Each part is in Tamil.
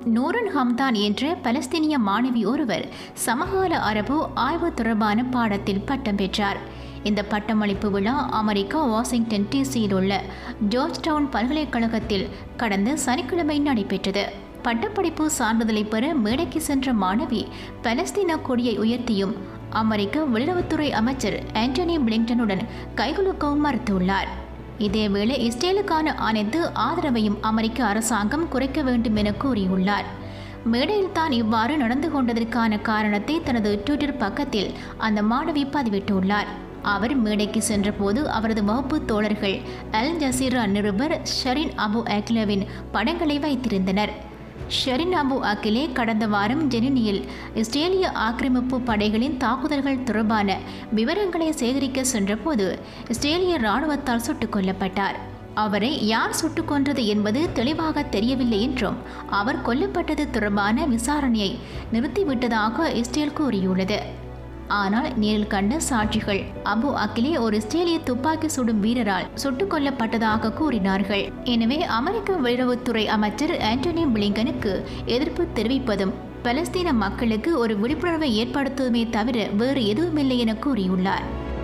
நூரன் ஹம்தான் என்ற பலஸ்தீனிய மாணவி ஒருவர் சமகால அரபு ஆய்வு தொடர்பான பாடத்தில் பட்டம் பெற்றார் இந்த பட்டமளிப்பு விழா அமெரிக்கா வாஷிங்டன் டிசியில் உள்ள ஜார்ஜ் டவுன் பல்கலைக்கழகத்தில் கடந்த சனிக்கிழமை நடைபெற்றது பட்டப்படிப்பு சான்றிதழை பெற மேடைக்கு சென்ற மாணவி பலஸ்தீன கொடியை உயர்த்தியும் அமெரிக்க வெளியுறவுத்துறை அமைச்சர் ஆண்டனி பிளிங்டனுடன் கைகுலுக்கவும் மறுத்துள்ளார் இதேவேளை இஸ்ரேலுக்கான அனைத்து ஆதரவையும் அமெரிக்க அரசாங்கம் குறைக்க வேண்டும் என கூறியுள்ளார் மேடையில் தான் இவ்வாறு நடந்து கொண்டதற்கான காரணத்தை தனது ட்விட்டர் பக்கத்தில் அந்த மாணவி பதிவிட்டுள்ளார் அவர் மேடைக்கு சென்றபோது அவரது வகுப்பு தோழர்கள் அல் ஜசீரா நிருபர் ஷரின் அபு அக்லவின் படங்களை வைத்திருந்தனர் ஷெரின் அபு அகிலே கடந்த வாரம் ஜெனினியில் இஸ்ரேலிய ஆக்கிரமிப்பு படைகளின் தாக்குதல்கள் தொடர்பான விவரங்களை சேகரிக்க சென்றபோது இஸ்ரேலிய இராணுவத்தால் சுட்டுக் கொல்லப்பட்டார் அவரை யார் சுட்டுக் கொன்றது என்பது தெளிவாக தெரியவில்லை என்றும் அவர் கொல்லப்பட்டது தொடர்பான விசாரணையை நிறுத்திவிட்டதாக இஸ்ரேல் கூறியுள்ளது ஆனால் நேரில் கண்ட சாட்சிகள் அபு அகிலே ஒரு இஸ்ரேலிய துப்பாக்கி சுடும் வீரரால் சுட்டுக் கொல்லப்பட்டதாக கூறினார்கள் எனவே அமெரிக்க வெளியுறவுத்துறை அமைச்சர் ஆண்டனி பிளிங்கனுக்கு எதிர்ப்பு தெரிவிப்பதும் பலஸ்தீன மக்களுக்கு ஒரு விழிப்புணர்வை ஏற்படுத்துவதுமே தவிர வேறு எதுவுமில்லை என கூறியுள்ளார்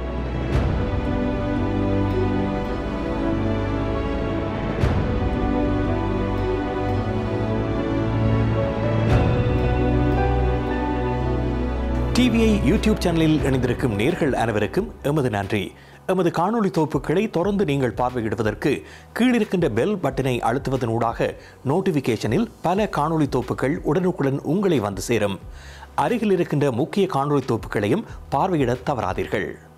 டிவிஐ யூடியூப் சேனலில் இணைந்திருக்கும் நேர்கள் அனைவருக்கும் எமது நன்றி எமது காணொளி தொகுப்புகளை தொடர்ந்து நீங்கள் பார்வையிடுவதற்கு கீழிருக்கின்ற பெல் பட்டனை அழுத்துவதனூடாக நோட்டிஃபிகேஷனில் பல காணொளி தொகுப்புகள் உடனுக்குடன் உங்களை வந்து சேரும் அருகில் இருக்கின்ற முக்கிய காணொளி தொகுப்புகளையும் பார்வையிட தவறாதீர்கள்